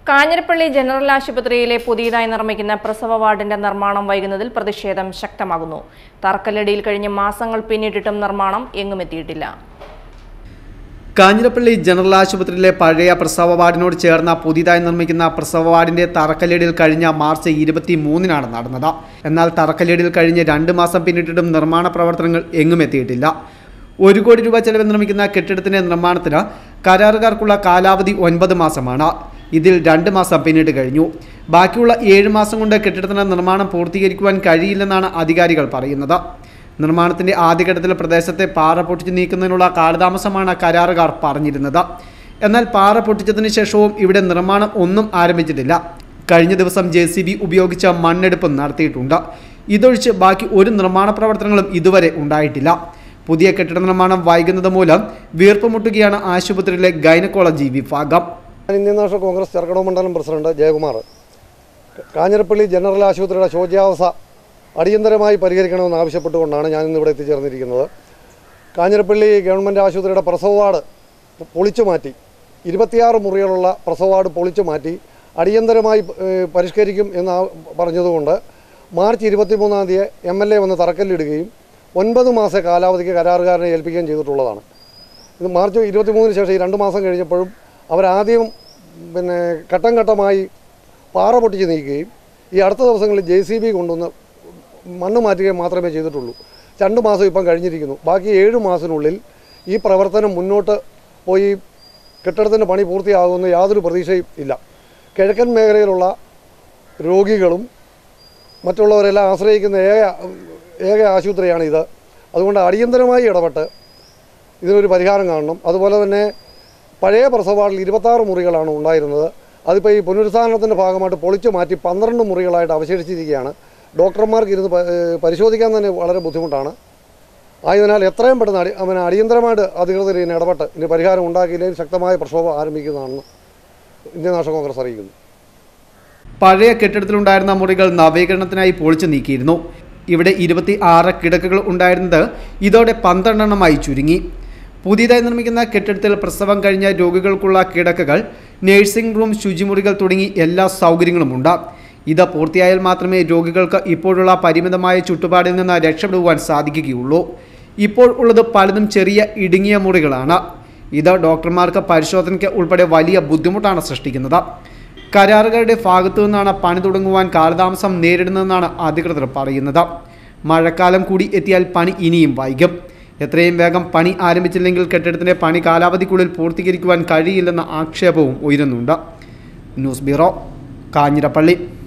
Kanjirappally general ആശുപത്രിയിലെ പുതിയതായി നിർമ്മിക്കുന്ന പ്രസവ വാർഡിന്റെ നിർമ്മാണം വൈകുന്നതിൽ പ്രതിഷേധം ശക്തമാകുന്നു തറക്കല്ലടിയിൽ കഴിഞ്ഞ മാസങ്ങൾ പിന്നിട്ടിട്ടും നിർമ്മാണം എങ്ങുമെത്തിയിട്ടില്ല കാഞ്ഞിരപ്പള്ളി ജനറൽ ആശുപത്രിയിലെ പഴയ പ്രസവ വാർഡിനോട് ചേർന്ന പുതിയതായി നിർമ്മിക്കുന്ന പ്രസവ വാർഡിന്റെ തറക്കല്ലേടിൽ കഴിഞ്ഞ മാർച്ച് ഇരുപത്തി മൂന്നിനാണ് നടന്നത് എന്നാൽ തറക്കല്ലേടിൽ കഴിഞ്ഞ് രണ്ട് മാസം പിന്നിട്ടിട്ടും നിർമ്മാണ പ്രവർത്തനങ്ങൾ എങ്ങും എത്തിയിട്ടില്ല ഒരു കോടി രൂപ ചെലവിൽ നിർമ്മിക്കുന്ന കെട്ടിടത്തിന്റെ നിർമ്മാണത്തിന് കരാറുകാർക്കുള്ള കാലാവധി ഒൻപത് മാസമാണ് ഇതിൽ രണ്ട് മാസം പിന്നിട്ട് കഴിഞ്ഞു ബാക്കിയുള്ള ഏഴ് മാസം കൊണ്ട് കെട്ടിടത്തിന്റെ നിർമ്മാണം പൂർത്തീകരിക്കുവാൻ കഴിയില്ലെന്നാണ് അധികാരികൾ പറയുന്നത് നിർമ്മാണത്തിന്റെ ആദ്യഘട്ടത്തിൽ പ്രദേശത്തെ പാറ പൊട്ടിച്ച് നീക്കുന്നതിനുള്ള കാലതാമസമാണ് കരാറുകാർ പറഞ്ഞിരുന്നത് എന്നാൽ പാറ പൊട്ടിച്ചതിന് ശേഷവും ഇവിടെ നിർമ്മാണം ഒന്നും ആരംഭിച്ചിട്ടില്ല കഴിഞ്ഞ ദിവസം ജെ സി ബി ഉപയോഗിച്ച മണ്ണെടുപ്പ് നടത്തിയിട്ടുണ്ട് ഇതൊഴിച്ച് ബാക്കി ഒരു നിർമ്മാണ പ്രവർത്തനങ്ങളും ഇതുവരെ ഉണ്ടായിട്ടില്ല പുതിയ കെട്ടിട നിർമ്മാണം വൈകുന്നത് മൂലം വീർപ്പ് മുട്ടുകയാണ് ആശുപത്രിയിലെ ഗൈനക്കോളജി വിഭാഗം ഞാൻ ഇന്ത്യൻ നാഷണൽ കോൺഗ്രസ് ചെറുക്കട മണ്ഡലം പ്രസിഡന്റ് ജയകുമാർ കാഞ്ഞിരപ്പള്ളി ജനറൽ ആശുപത്രിയുടെ ശോച്യാവസ്ഥ അടിയന്തരമായി പരിഹരിക്കണമെന്ന് ആവശ്യപ്പെട്ടുകൊണ്ടാണ് ഞാൻ ഇന്നിവിടെ എത്തിച്ചേർന്നിരിക്കുന്നത് കാഞ്ഞിരപ്പള്ളി ഗവൺമെൻറ് ആശുപത്രിയുടെ പ്രസവ വാർഡ് പൊളിച്ചു മാറ്റി ഇരുപത്തിയാറ് മുറികളുള്ള പ്രസവ വാർഡ് പൊളിച്ചു മാറ്റി അടിയന്തരമായി ഏഹ്, പരിഷ്കരിക്കും എന്ന് ആ- പറഞ്ഞതുകൊണ്ട് മാർച്ച് ഇരുപത്തിമൂന്നാം തീയതി എം എൽ എ വന്ന് തറക്കല്ലിടുകയും ഒൻപത് മാസ കാലാവധിക്ക് കരാറുകാരനെ ഏൽപ്പിക്കുകയും ചെയ്തിട്ടുള്ളതാണ് ഇത് മാർച്ച് ഇരുപത്തിമൂന്നിന് ശേഷം ഈ രണ്ട് മാസം കഴിഞ്ഞപ്പോഴും അവരാദ്യം പിന്നെ ഘട്ടം ഘട്ടമായി പാറ പൊട്ടിച്ച് നീക്കുകയും ഈ അടുത്ത ദിവസങ്ങളിൽ ജെ സി ബി കൊണ്ടുവന്ന് മണ്ണ് മാറ്റുകയും മാത്രമേ ചെയ്തിട്ടുള്ളൂ രണ്ട് മാസം ഇപ്പം കഴിഞ്ഞിരിക്കുന്നു ബാക്കി ഏഴ് മാസത്തിനുള്ളിൽ ഈ പ്രവർത്തനം മുന്നോട്ട് പോയി കെട്ടിടത്തിൻ്റെ പണി പൂർത്തിയാകുമെന്ന് യാതൊരു പ്രതീക്ഷയും ഇല്ല കിഴക്കൻ മേഖലയിലുള്ള രോഗികളും മറ്റുള്ളവരെല്ലാം ആശ്രയിക്കുന്ന ഏക ഏക ആശുപത്രിയാണ് ഇത് അതുകൊണ്ട് അടിയന്തരമായി ഇടപെട്ട് ഇതിനൊരു പരിഹാരം കാണണം അതുപോലെ തന്നെ പഴയ പ്രസവ ഇരുപത്താറ് മുറികളാണ് ഉണ്ടായിരുന്നത് അതിപ്പോൾ ഈ പുനരുത്ഥാനത്തിൻ്റെ ഭാഗമായിട്ട് പൊളിച്ചു മാറ്റി പന്ത്രണ്ട് മുറികളായിട്ട് അവശേഷിച്ചിരിക്കുകയാണ് ഡോക്ടർമാർക്ക് ഇരുന്ന് പ- ഏഹ് പരിശോധിക്കാൻ തന്നെ വളരെ ബുദ്ധിമുട്ടാണ് ആയതിനാൽ എത്രയും പെട്ടെന്ന് അടി അവന് അടിയന്തരമായിട്ട് അധികൃതർ ഇതിന് ഇടപെട്ട് ഇതിന് പരിഹാരം ഉണ്ടാക്കിയില്ലെങ്കിൽ ശക്തമായ പ്രക്ഷോഭം ആരംഭിക്കുന്നതാണെന്ന് ഇന്ത്യൻ നാഷണൽ കോൺഗ്രസ് അറിയിക്കുന്നു പഴയ കെട്ടിടത്തിലുണ്ടായിരുന്ന മുറികൾ നവീകരണത്തിനായി പൊളിച്ചു നീക്കിയിരുന്നു ഇവിടെ ഇരുപത്തി ആറ് കിടക്കകൾ ഉണ്ടായിരുന്നത് ഇതോടെ പന്ത്രണ്ടെണ്ണമായി ചുരുങ്ങി പുതിയതായി നിർമ്മിക്കുന്ന കെട്ടിടത്തിൽ പ്രസവം കഴിഞ്ഞ രോഗികൾക്കുള്ള കിടക്കകൾ നഴ്സിംഗ് റൂം ശുചിമുറികൾ തുടങ്ങി എല്ലാ സൗകര്യങ്ങളുമുണ്ട് ഇത് പൂർത്തിയായാൽ മാത്രമേ രോഗികൾക്ക് ഇപ്പോഴുള്ള പരിമിതമായ ചുറ്റുപാടിൽ നിന്ന് രക്ഷപ്പെടുവാൻ സാധിക്കുകയുള്ളൂ ഇപ്പോൾ ഉള്ളത് പലതും ചെറിയ ഇടുങ്ങിയ മുറികളാണ് ഇത് ഡോക്ടർമാർക്ക് പരിശോധനയ്ക്ക് ഉൾപ്പെടെ വലിയ ബുദ്ധിമുട്ടാണ് സൃഷ്ടിക്കുന്നത് കരാറുകാരുടെ ഭാഗത്തു നിന്നാണ് പണി തുടങ്ങുവാൻ കാലതാമസം നേരിടുന്നതെന്നാണ് അധികൃതർ പറയുന്നത് മഴക്കാലം കൂടി എത്തിയാൽ പണി ഇനിയും വൈകും എത്രയും വേഗം പണി ആരംഭിച്ചില്ലെങ്കിൽ കെട്ടിടത്തിന്റെ പണി കാലാവധിക്കുള്ളിൽ പൂർത്തീകരിക്കുവാൻ കഴിയില്ലെന്ന ആക്ഷേപവും ഉയരുന്നുണ്ട് ന്യൂസ് ബ്യൂറോ കാഞ്ഞിരപ്പള്ളി